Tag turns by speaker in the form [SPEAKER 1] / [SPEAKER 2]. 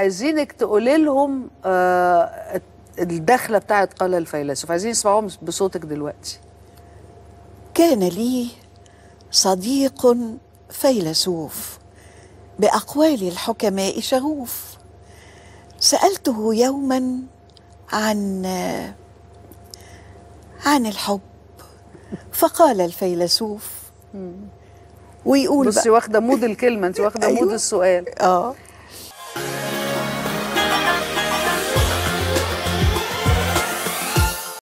[SPEAKER 1] عايزينك تقولي لهم آه الدخله بتاعت قال الفيلسوف عايزين نسمعهم بصوتك دلوقتي
[SPEAKER 2] كان لي صديق فيلسوف باقوال الحكماء شغوف سالته يوما عن عن الحب فقال الفيلسوف ويقول
[SPEAKER 1] بصي
[SPEAKER 2] بقى
[SPEAKER 1] واخده مود الكلمه انت واخده
[SPEAKER 2] أيوة.
[SPEAKER 1] مود السؤال
[SPEAKER 2] اه